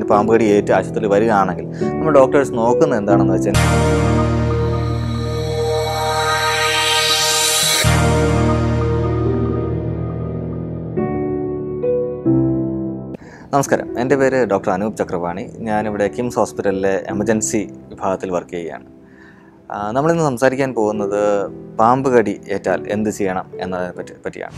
പാമ്പ് കടി ഏറ്റ് ആശുപത്രിയിൽ വരികയാണെങ്കിൽ നമ്മൾ ഡോക്ടേഴ്സ് നോക്കുന്നത് എന്താണെന്ന് വെച്ചാൽ നമസ്കാരം എൻ്റെ പേര് ഡോക്ടർ അനൂപ് ചക്രപാണി ഞാനിവിടെ കിംസ് ഹോസ്പിറ്റലിലെ എമർജൻസി വിഭാഗത്തിൽ വർക്ക് ചെയ്യുകയാണ് ആ, നമ്മളിന്ന് സംസാരിക്കാൻ പോകുന്നത് പാമ്പ് കടി ഏറ്റാൽ എന്ത് ചെയ്യണം എന്നതിനെ പറ്റി പറ്റിയാണ്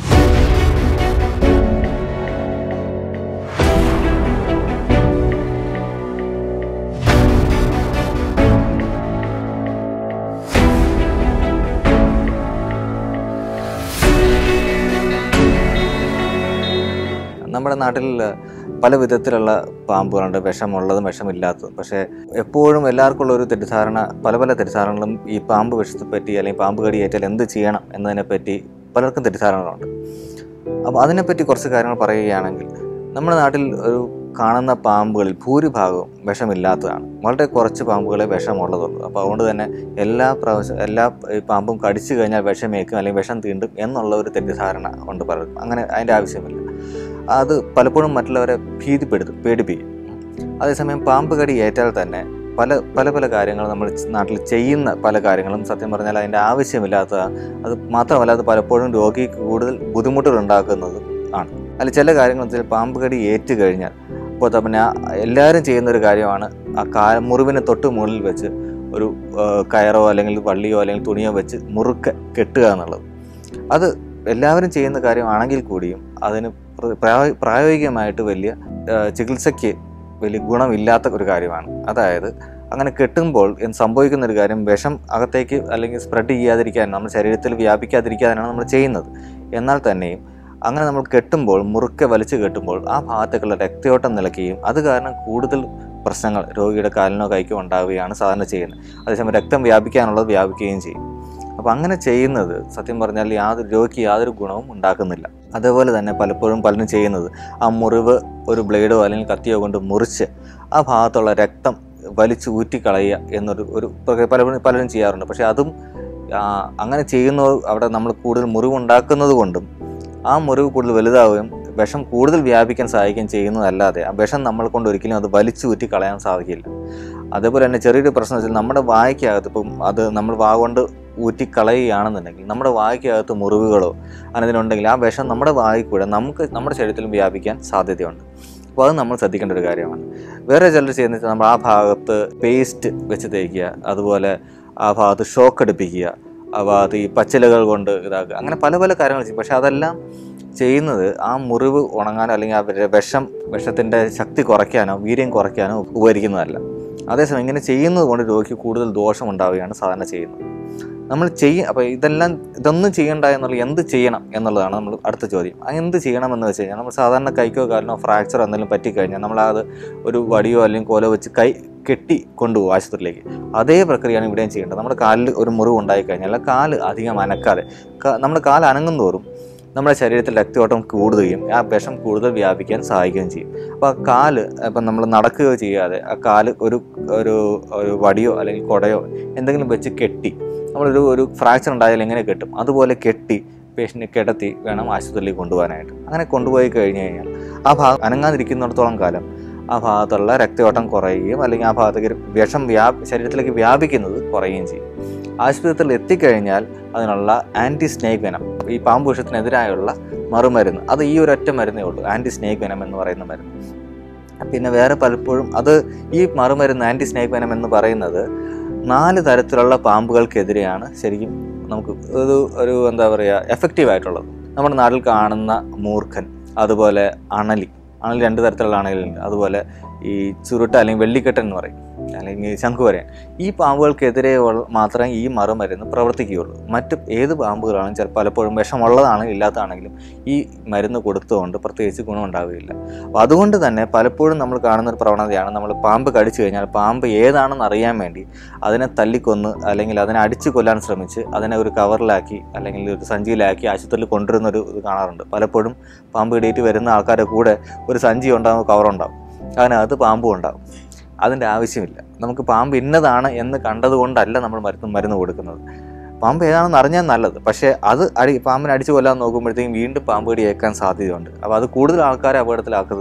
നമ്മുടെ നാട്ടിൽ പല വിധത്തിലുള്ള പാമ്പുകളുണ്ട് വിഷമുള്ളതും വിഷമില്ലാത്തതും പക്ഷേ എപ്പോഴും എല്ലാവർക്കും ഉള്ള ഒരു തെറ്റിദ്ധാരണ പല പല തെറ്റിദ്ധാരണകളും ഈ പാമ്പ് വിഷത്തെ പറ്റി അല്ലെങ്കിൽ പാമ്പ് കടി ഏറ്റാൽ എന്ത് ചെയ്യണം എന്നതിനെപ്പറ്റി പലർക്കും തെറ്റിദ്ധാരണകളുണ്ട് അപ്പോൾ അതിനെപ്പറ്റി കുറച്ച് കാര്യങ്ങൾ പറയുകയാണെങ്കിൽ നമ്മുടെ നാട്ടിൽ ഒരു കാണുന്ന പാമ്പുകളിൽ ഭൂരിഭാഗവും വിഷമില്ലാത്തതാണ് വളരെ കുറച്ച് പാമ്പുകളെ വിഷമുള്ളതുള്ളൂ അപ്പോൾ അതുകൊണ്ട് തന്നെ എല്ലാ പ്രാവശ്യം എല്ലാ ഈ പാമ്പും കടിച്ചു കഴിഞ്ഞാൽ വിഷമേക്കും അല്ലെങ്കിൽ വിഷം തീണ്ടും എന്നുള്ള ഒരു തെറ്റിദ്ധാരണ ഉണ്ട് പലർക്കും അങ്ങനെ അതിൻ്റെ ആവശ്യമില്ല അത് പലപ്പോഴും മറ്റുള്ളവരെ ഭീതിപ്പെടുത്തും പേടിപ്പിക്കും അതേസമയം പാമ്പ് കടി ഏറ്റാൽ തന്നെ പല പല പല കാര്യങ്ങൾ നമ്മൾ നാട്ടിൽ ചെയ്യുന്ന പല കാര്യങ്ങളും സത്യം പറഞ്ഞാൽ അതിൻ്റെ ആവശ്യമില്ലാത്ത അത് മാത്രമല്ല അത് പലപ്പോഴും രോഗിക്ക് കൂടുതൽ ബുദ്ധിമുട്ടുകൾ ഉണ്ടാക്കുന്നതും ആണ് അതിൽ ചില കാര്യങ്ങൾ വെച്ചാൽ പാമ്പ് കടി ഏറ്റു കഴിഞ്ഞാൽ ഇപ്പോൾ പിന്നെ എല്ലാവരും ചെയ്യുന്ന ഒരു കാര്യമാണ് ആ കാ മുറിവിന് തൊട്ട് മുകളിൽ വെച്ച് ഒരു ആ, കയറോ അല്ലെങ്കിൽ വള്ളിയോ അല്ലെങ്കിൽ തുണിയോ വെച്ച് മുറുക്കെ കെട്ടുക എന്നുള്ളത് അത് എല്ലാവരും ചെയ്യുന്ന കാര്യമാണെങ്കിൽ കൂടിയും അതിന് പ്ര- പ്രായോ- പ്രായോഗികമായിട്ട് വലിയ ആ, ചികിത്സയ്ക്ക് വലിയ ഗുണമില്ലാത്ത ഒരു കാര്യമാണ് അതായത് അങ്ങനെ കെട്ടുമ്പോൾ എന്ത് സംഭവിക്കുന്ന ഒരു കാര്യം വിഷം അകത്തേക്ക് അല്ലെങ്കിൽ സ്പ്രെഡ് ചെയ്യാതിരിക്കാൻ നമ്മുടെ ശരീരത്തിൽ വ്യാപിക്കാതിരിക്കാനാണ് നമ്മൾ ചെയ്യുന്നത് എന്നാൽ തന്നെയും അങ്ങനെ നമ്മൾ കെട്ടുമ്പോൾ മുറുക്കെ വലിച്ചു കെട്ടുമ്പോൾ ആ ഭാഗത്തേക്കുള്ള രക്തയോട്ടം നിലയ്ക്കുകയും അത് കാരണം കൂടുതൽ പ്രശ്നങ്ങൾ രോഗിയുടെ കാലിനോ കൈക്കോ ഉണ്ടാവുകയാണ് സാധാരണ ചെയ്യുന്നത് അതേസമയം രക്തം വ്യാപിക്കാനുള്ളത് വ്യാപിക്കുകയും ചെയ്യും അപ്പോൾ അങ്ങനെ ചെയ്യുന്നത് സത്യം പറഞ്ഞാൽ യാതൊരു രോഗിക്ക് യാതൊരു ഗുണവും ഉണ്ടാക്കുന്നില്ല അതേപോലെ തന്നെ പലപ്പോഴും പലരും ചെയ്യുന്നത് ആ മുറിവ് ഒരു ബ്ലേഡോ അല്ലെങ്കിൽ കത്തിയോ കൊണ്ട് മുറിച്ച് ആ ഭാഗത്തുള്ള രക്തം വലിച്ചു ഊറ്റിക്കളയുക എന്നൊരു ഒരു പ്രക- പലപ്പോഴും പലരും ചെയ്യാറുണ്ട് പക്ഷേ അതും ആ, അങ്ങനെ ചെയ്യുന്നവർ അവിടെ നമ്മൾ കൂടുതൽ മുറിവ് ഉണ്ടാക്കുന്നത് കൊണ്ടും ആ മുറിവ് കൂടുതൽ വലുതാവുകയും വിഷം കൂടുതൽ വ്യാപിക്കാൻ സഹായിക്കുകയും ചെയ്യുന്നതല്ലാതെ ആ വിഷം നമ്മൾ കൊണ്ട് ഒരിക്കലും അത് വലിച്ചു ഊറ്റി കളയാൻ സാധിക്കില്ല അതേപോലെ തന്നെ ചെറിയൊരു പ്രശ്നം വെച്ചാൽ നമ്മുടെ വായ്ക്കകത്ത് ഇപ്പം അത് നമ്മൾ വാ കൊണ്ട് ഊറ്റി കളയുകയാണെന്നുണ്ടെങ്കിൽ നമ്മുടെ വായ്ക്കകത്ത് മുറിവുകളോ അതിനുണ്ടെങ്കിൽ ആ വിഷം നമ്മുടെ വായിൽ കൂടെ നമുക്ക് നമ്മുടെ ശരീരത്തിലും വ്യാപിക്കാൻ സാധ്യതയുണ്ട് അപ്പോൾ അത് നമ്മൾ ശ്രദ്ധിക്കേണ്ട ഒരു കാര്യമാണ് വേറെ ചിലർ ചെയ്യുന്നത് വെച്ചാൽ നമ്മൾ ആ ഭാഗത്ത് പേസ്റ്റ് വെച്ച് തേക്കുക അതുപോലെ ആ ഭാഗത്ത് ഷോക്ക് അടുപ്പിക്കുക ആ ഭാഗത്ത് ഈ പച്ചിലകൾ കൊണ്ട് ഇതാക്കുക അങ്ങനെ പല പല കാര്യങ്ങൾ ചെയ്യും പക്ഷെ അതെല്ലാം ചെയ്യുന്നത് ആ മുറിവ് ഉണങ്ങാനോ അല്ലെങ്കിൽ ആ വി- വിഷം വിഷത്തിൻ്റെ ശക്തി കുറയ്ക്കാനോ വീര്യം കുറയ്ക്കാനോ ഉപകരിക്കുന്നതല്ല അതേസമയം ഇങ്ങനെ ചെയ്യുന്നത് കൊണ്ട് രോഗിക്ക് കൂടുതൽ ദോഷം ഉണ്ടാവുകയാണ് സാധാരണ ചെയ്യുന്നത് നമ്മൾ ചെയ്യ അപ്പോൾ ഇതെല്ലാം ഇതൊന്നും ചെയ്യണ്ട എന്നുള്ള എന്ത് ചെയ്യണം എന്നുള്ളതാണ് നമ്മൾ അടുത്ത ചോദ്യം ആ എന്ത് ചെയ്യണമെന്ന് വെച്ച് കഴിഞ്ഞാൽ നമ്മൾ സാധാരണ കൈക്കോ കാലിനോ ഫ്രാക്ചർ എന്തെങ്കിലും പറ്റിക്കഴിഞ്ഞാൽ നമ്മൾ അത് ഒരു വടിയോ അല്ലെങ്കിൽ കോലോ വെച്ച് കൈ കെട്ടി കൊണ്ടുപോകും ആശുപത്രിയിലേക്ക് അതേ പ്രക്രിയയാണ് ഇവിടെയും ചെയ്യേണ്ടത് നമ്മുടെ കാലിൽ ഒരു മുറിവ് ഉണ്ടായി കഴിഞ്ഞാൽ ആ കാല് അധികം അനക്കാതെ കാ- നമ്മുടെ കാല് അനങ്ങും തോറും നമ്മുടെ ശരീരത്തിൽ രക്തയോട്ടം കൂടുകയും ആ വിഷം കൂടുതൽ വ്യാപിക്കാൻ സഹായിക്കുകയും ചെയ്യും അപ്പോൾ ആ കാല് ഇപ്പം നമ്മൾ നടക്കുകയോ ചെയ്യാതെ ആ കാല് ഒരു ഒരു ഒരു വടിയോ അല്ലെങ്കിൽ കുടയോ എന്തെങ്കിലും വെച്ച് കെട്ടി നമ്മളൊരു ഒരു ഫ്രാക്ചർ ഉണ്ടായാൽ എങ്ങനെ കെട്ടും അതുപോലെ കെട്ടി പേഷ്യൻറ്റിനെ കിടത്തി വേണം ആശുപത്രിയിലേക്ക് കൊണ്ടുപോകാനായിട്ട് അങ്ങനെ കൊണ്ടുപോയി കഴിഞ്ഞ് കഴിഞ്ഞാൽ ആ ഭാഗം അനങ്ങാതിരിക്കുന്നിടത്തോളം കാലം ആ ഭാഗത്തുള്ള രക്തയോട്ടം കുറയുകയും അല്ലെങ്കിൽ ആ ഭാഗത്തേക്ക് വിഷം വ്യാ ശരീരത്തിലേക്ക് വ്യാപിക്കുന്നത് കുറയുകയും ചെയ്യും ആശുപത്രിയിൽ എത്തിക്കഴിഞ്ഞാൽ അതിനുള്ള ആൻറ്റി സ്നേക് വെനം ഈ പാമ്പ് വിഷത്തിനെതിരായുള്ള മറുമരുന്ന് അത് ഈ ഒരൊറ്റ മരുന്നേ ഉള്ളൂ ആൻറ്റി സ്നേക് വെനം എന്ന് പറയുന്ന മരുന്ന് പിന്നെ വേറെ പലപ്പോഴും അത് ഈ മറുമരുന്ന് ആൻറ്റി സ്നേക് വെനം എന്ന് പറയുന്നത് നാല് തരത്തിലുള്ള പാമ്പുകൾക്കെതിരെയാണ് ശരിക്കും നമുക്ക് ഒരു ഒരു എന്താ പറയുക എഫക്റ്റീവ് ആയിട്ടുള്ളത് നമ്മുടെ നാട്ടിൽ കാണുന്ന മൂർഖൻ അതുപോലെ അണലി അണലി രണ്ട് തരത്തിലുള്ള അണലിയുണ്ട് അതുപോലെ ഈ ചുരുട്ട അല്ലെങ്കിൽ വെള്ളിക്കെട്ടൻ എന്ന് പറയും അല്ലെങ്കിൽ ശംഖുവരൻ ഈ പാമ്പുകൾക്കെതിരെ ഉള്ള- മാത്രമേ ഈ മറുമരുന്ന് പ്രവർത്തിക്കുകയുള്ളൂ മറ്റ് ഏത് പാമ്പുകളാണെങ്കിലും ചിലപ്പോൾ പലപ്പോഴും വിഷമുള്ളതാണെങ്കിലും ഇല്ലാത്തതാണെങ്കിലും ഈ മരുന്ന് കൊടുത്തുകൊണ്ട് പ്രത്യേകിച്ച് ഗുണമുണ്ടാവുകയില്ല അപ്പോൾ അതുകൊണ്ട് തന്നെ പലപ്പോഴും നമ്മൾ കാണുന്ന ഒരു പ്രവണതയാണ് നമ്മൾ പാമ്പ് കടിച്ചു കഴിഞ്ഞാൽ പാമ്പ് ഏതാണെന്ന് അറിയാൻ വേണ്ടി അതിനെ തല്ലിക്കൊന്ന് അല്ലെങ്കിൽ അതിനെ അടിച്ചു കൊല്ലാൻ ശ്രമിച്ച് അതിനെ ഒരു കവറിലാക്കി അല്ലെങ്കിൽ ഒരു സഞ്ചിയിലാക്കി ആശുപത്രിയിൽ കൊണ്ടുവരുന്ന ഒരു ഇത് കാണാറുണ്ട് പലപ്പോഴും പാമ്പ് കടിയിട്ട് വരുന്ന ആൾക്കാരുടെ കൂടെ ഒരു സഞ്ചി ഉണ്ടാകും കവറുണ്ടാവും അതിനകത്ത് പാമ്പും ഉണ്ടാവും അതിൻ്റെ ആവശ്യമില്ല നമുക്ക് പാമ്പ് ഇന്നതാണ് എന്ന് കണ്ടതുകൊണ്ടല്ല നമ്മൾ മരുന്ന് മരുന്ന് കൊടുക്കുന്നത് പാമ്പ് ഏതാണെന്ന് അറിഞ്ഞാൽ നല്ലത് പക്ഷേ അത് അടി പാമ്പിനെ അടിച്ചു കൊല്ലാൻ നോക്കുമ്പോഴത്തേക്കും വീണ്ടും പാമ്പ് കടി ഏൽക്കാൻ സാധ്യതയുണ്ട് അപ്പോൾ അത് കൂടുതൽ ആൾക്കാരെ അപകടത്തിലാക്കുന്നതേ ഉള്ളൂ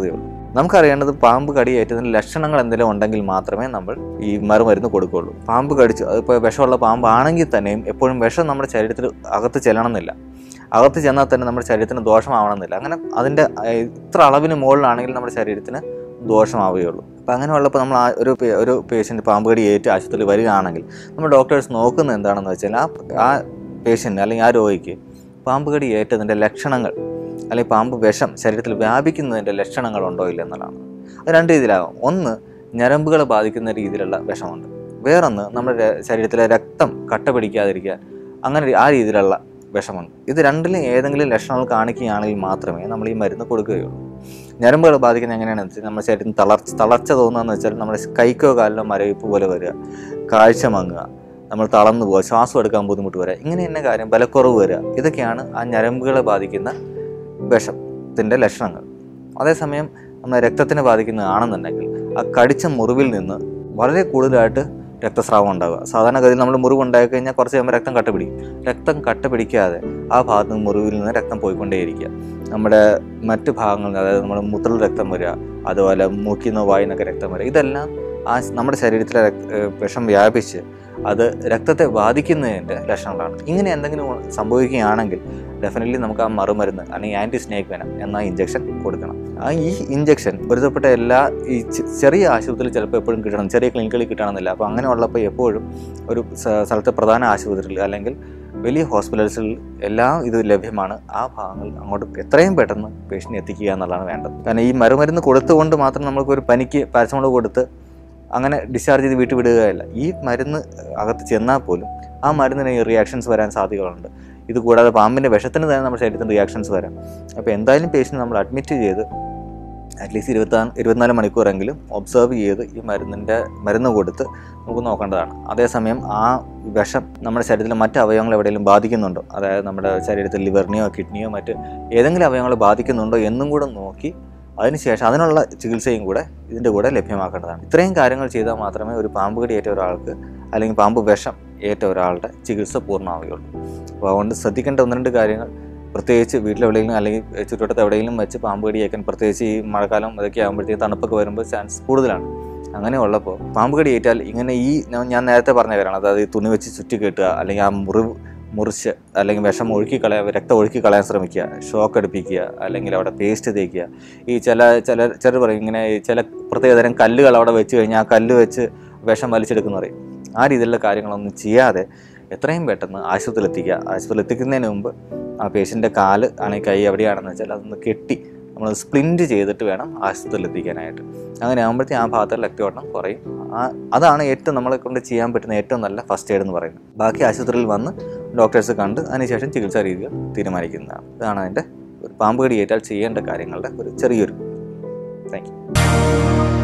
നമുക്കറിയേണ്ടത് പാമ്പ് കടിയേറ്റതിന് ലക്ഷണങ്ങൾ എന്തെങ്കിലും ഉണ്ടെങ്കിൽ മാത്രമേ നമ്മൾ ഈ മറുമരുന്ന് കൊടുക്കുകയുള്ളൂ പാമ്പ് കടിച്ചു അതിപ്പോൾ വിഷമുള്ള പാമ്പാണെങ്കിൽ തന്നെയും എപ്പോഴും വിഷം നമ്മുടെ ശരീരത്തിൽ അകത്ത് ചെല്ലണമെന്നില്ല അകത്ത് ചെന്നാൽ തന്നെ നമ്മുടെ ശരീരത്തിന് ദോഷമാവണമെന്നില്ല അങ്ങനെ അതിൻ്റെ ഏഹ്, ഇത്ര അളവിന് മുകളിലാണെങ്കിൽ നമ്മുടെ ശരീരത്തിന് ദോഷമാവുകയുള്ളൂ അപ്പം അങ്ങനെ ഉള്ളപ്പോൾ നമ്മൾ ആ ഒരു പേ- ഒരു പേഷ്യൻ്റ് പാമ്പ് കടി ഏറ്റ് ആശുപത്രിയിൽ വരികയാണെങ്കിൽ നമ്മൾ ഡോക്ടേഴ്സ് നോക്കുന്നത് എന്താണെന്ന് വെച്ചാൽ ആ ആ പേഷ്യൻ്റ് അല്ലെങ്കിൽ ആ രോഗിക്ക് പാമ്പ് കടി ഏറ്റതിൻ്റെ ലക്ഷണങ്ങൾ അല്ലെങ്കിൽ പാമ്പ് വിഷം ശരീരത്തിൽ വ്യാപിക്കുന്നതിൻ്റെ ലക്ഷണങ്ങളുണ്ടോ ഇല്ല എന്നുള്ളതാണ് അത് രണ്ട് രീതിയിലാകും ഒന്ന് ഞരമ്പുകളെ ബാധിക്കുന്ന രീതിയിലുള്ള വിഷമുണ്ട് വേറൊന്ന് നമ്മുടെ ര- ശരീരത്തിലെ രക്തം കട്ട പിടിക്കാതിരിക്കാൻ അങ്ങനെ ഒരു- ആ രീതിയിലുള്ള വിഷമുണ്ട് ഇത് രണ്ടിലും ഏതെങ്കിലും ലക്ഷണങ്ങൾ കാണിക്കുകയാണെങ്കിൽ മാത്രമേ നമ്മൾ ഈ മരുന്ന് കൊടുക്കുകയുള്ളൂ ഞരമ്പുകൾ ബാധിക്കുന്നത് എങ്ങനെയാണെന്ന് വെച്ചാൽ നമ്മുടെ ശരീരത്തിന് തളർച്ച തളർച്ച തോന്നുകയെന്ന് വെച്ചാൽ നമ്മുടെ കൈക്കോ കാലിലോ മരവിപ്പ് പോലെ വരിക കാഴ്ച മങ്ങുക നമ്മൾ തളർന്നു പോവുക ശ്വാസം എടുക്കാൻ ബുദ്ധിമുട്ട് വരിക ഇങ്ങനെ തന്നെ കാര്യം ബലക്കുറവ് വരിക ഇതൊക്കെയാണ് ആ ഞരമ്പുകളെ ബാധിക്കുന്ന വിഷത്തിൻ്റെ ലക്ഷണങ്ങൾ അതേസമയം നമ്മുടെ രക്തത്തിനെ ബാധിക്കുന്നതാണെന്നുണ്ടെങ്കിൽ ആ കടിച്ച മുറിവിൽ നിന്ന് വളരെ കൂടുതലായിട്ട് രക്തസ്രാവം ഉണ്ടാവുക സാധാരണഗതിയിൽ നമ്മൾ മുറിവ് ഉണ്ടായി കഴിഞ്ഞാൽ കുറച്ച് കഴിയുമ്പോൾ രക്തം കട്ട പിടിക്കും രക്തം കട്ട പിടിക്കാതെ ആ ഭാഗത്ത് നിന്ന് മുറിവിൽ നിന്ന് രക്തം പോയിക്കൊണ്ടേയിരിക്കുക നമ്മുടെ മറ്റ് ഭാഗങ്ങളിൽ അതായത് നമ്മുടെ മുത്രൽ രക്തം വരിക അതുപോലെ മൂക്കിൽ നിന്ന് വായിൽ നിന്നൊക്കെ രക്തം വരിക ഇതെല്ലാം ആ നമ്മുടെ ശരീരത്തിലെ രക്ത- ഏഹ് വിഷം വ്യാപിച്ച് അത് രക്തത്തെ ബാധിക്കുന്നതിൻ്റെ ലക്ഷണങ്ങളാണ് ഇങ്ങനെ എന്തെങ്കിലും സംഭവിക്കുകയാണെങ്കിൽ ഡെഫിനറ്റ്ലി നമുക്ക് ആ മറുമരുന്ന് അല്ലെങ്കിൽ ആൻറ്റി സ്നേക്ക് വെനം എന്ന ഇഞ്ചക്ഷൻ കൊടുക്കണം ആ ഈ ഇഞ്ചക്ഷൻ പൊരുത്തപ്പെട്ട എല്ലാ ഈ ചെ- ചെറിയ ആശുപത്രിയിൽ ചിലപ്പോൾ എപ്പോഴും കിട്ടണം ചെറിയ ക്ലിനിക്കുകളിൽ കിട്ടണമെന്നില്ല അപ്പോൾ അങ്ങനെ ഉള്ളപ്പോൾ എപ്പോഴും ഒരു സ- സ്ഥലത്തെ പ്രധാന ആശുപത്രിയിൽ അല്ലെങ്കിൽ വലിയ ഹോസ്പിറ്റൽസിൽ എല്ലാം ഇത് ലഭ്യമാണ് ആ ഭാഗങ്ങൾ അങ്ങോട്ട് എത്രയും പെട്ടെന്ന് പേഷ്യൻ്റ് എത്തിക്കുക എന്നുള്ളതാണ് വേണ്ടത് കാരണം ഈ മറുമരുന്ന് കൊടുത്തുകൊണ്ട് മാത്രം നമുക്ക് ഒരു പനിക്ക് പാരസമോൾ കൊടുത്ത് അങ്ങനെ ഡിസ്ചാർജ് ചെയ്ത് വീട്ടിൽ വിടുകയല്ല ഈ മരുന്ന് അകത്ത് ചെന്നാൽ പോലും ആ മരുന്നിന് റിയാക്ഷൻസ് വരാൻ സാധ്യതകളുണ്ട് ഇത് കൂടാതെ പാമ്പിൻ്റെ വിഷത്തിന് തന്നെ നമ്മുടെ ശരീരത്തിന് റിയാക്ഷൻസ് വരാം അപ്പോൾ എന്തായാലും പേഷ്യൻ്റ് നമ്മൾ അഡ്മിറ്റ് ചെയ്ത് അറ്റ്ലീസ്റ്റ് ഇരുപത്താറ് ഇരുപത്തിനാല് മണിക്കൂറെങ്കിലും ഒബ്സർവ് ചെയ്ത് ഈ മരുന്നിൻ്റെ മരുന്ന് കൊടുത്ത് നമുക്ക് നോക്കേണ്ടതാണ് അതേസമയം ആ വിഷം നമ്മുടെ ശരീരത്തിലെ മറ്റ് അവയവങ്ങൾ എവിടെയെങ്കിലും ബാധിക്കുന്നുണ്ടോ അതായത് നമ്മുടെ ശരീരത്തിൽ ലിവറിനെയോ കിഡ്നിയോ മറ്റ് ഏതെങ്കിലും അവയവങ്ങൾ ബാധിക്കുന്നുണ്ടോ എന്നും കൂടെ നോക്കി അതിനുശേഷം അതിനുള്ള ചികിത്സയും കൂടെ ഇതിൻ്റെ കൂടെ ലഭ്യമാക്കേണ്ടതാണ് ഇത്രയും കാര്യങ്ങൾ ചെയ്താൽ മാത്രമേ ഒരു പാമ്പ് കടി ഏറ്റ ഒരാൾക്ക് അല്ലെങ്കിൽ പാമ്പ് വിഷം ഏറ്റ ഒരാളുടെ ചികിത്സ പൂർണ്ണമാവുകയുള്ളൂ അപ്പോൾ അതുകൊണ്ട് ശ്രദ്ധിക്കേണ്ട ഒന്ന് രണ്ട് കാര്യങ്ങൾ പ്രത്യേകിച്ച് വീട്ടിലെവിടെയെങ്കിലും അല്ലെങ്കിൽ ചുറ്റുവട്ടത്ത് എവിടെയെങ്കിലും വെച്ച് പാമ്പ് കടിയേക്കാൻ പ്രത്യേകിച്ച് ഈ മഴക്കാലം ഇതൊക്കെ ആകുമ്പോഴത്തേക്കും തണുപ്പൊക്കെ വരുമ്പോൾ ചാൻസ് കൂടുതലാണ് അങ്ങനെ ഉള്ളപ്പോൾ പാമ്പ് കടി ഏറ്റാൽ ഇങ്ങനെ ഈ ഞാൻ- ഞാൻ നേരത്തെ പറഞ്ഞ കാര്യമാണ് അതായത് ഈ തുണി വെച്ച് ചുറ്റി കെട്ടുക അല്ലെങ്കിൽ ആ മുറിവ് മുറിച്ച് അല്ലെങ്കിൽ വിഷം ഒഴുക്കി കളയാൻ രക്തം ഒഴുക്കി കളയാൻ ശ്രമിക്കുക ഷോക്ക് അടുപ്പിക്കുക അല്ലെങ്കിൽ അവിടെ പേസ്റ്റ് തേക്കുക ഈ ചില ചില ചിലർ പറയും ഇങ്ങനെ ഈ ചില പ്രത്യേകതരം കല്ലുകൾ അവിടെ വെച്ച് കഴിഞ്ഞാൽ ആ കല്ല് വെച്ച് വിഷം വലിച്ചെടുക്കുന്ന പറയും ആ രീതിയിലുള്ള കാര്യങ്ങളൊന്നും ചെയ്യാതെ എത്രയും പെട്ടെന്ന് ആശുപത്രിയിൽ എത്തിക്കുക ആശുപത്രിയിൽ എത്തിക്കുന്നതിന് മുമ്പ് ആ പേഷ്യൻ്റെ കാല് ആണെങ്കിൽ കൈ എവിടെയാണെന്ന് വെച്ചാൽ അതൊന്ന് കെട്ടി നമ്മൾ സ്പ്ലിൻറ്റ് ചെയ്തിട്ട് വേണം ആശുപത്രിയിൽ എത്തിക്കാനായിട്ട് അങ്ങനെ ആകുമ്പോഴത്തേക്കും ആ ഭാഗത്തെ രക്തയോട്ടം കുറയും ആ അതാണ് ഏറ്റവും നമ്മളെ കൊണ്ട് ചെയ്യാൻ പറ്റുന്ന ഏറ്റവും നല്ല ഫസ്റ്റ് എയ്ഡ് എന്ന് പറയുന്നത് ബാക്കി ആശുപത്രിയിൽ വന്ന് ഡോക്ടേഴ്സ് കണ്ട് അതിനുശേഷം ചികിത്സാ രീതികൾ തീരുമാനിക്കുന്നതാണ് ഇതാണ് അതിൻ്റെ ഒരു പാമ്പ് കടി ഏറ്റാൽ ചെയ്യേണ്ട കാര്യങ്ങളുടെ ഒരു ചെറിയൊരു താങ്ക് യു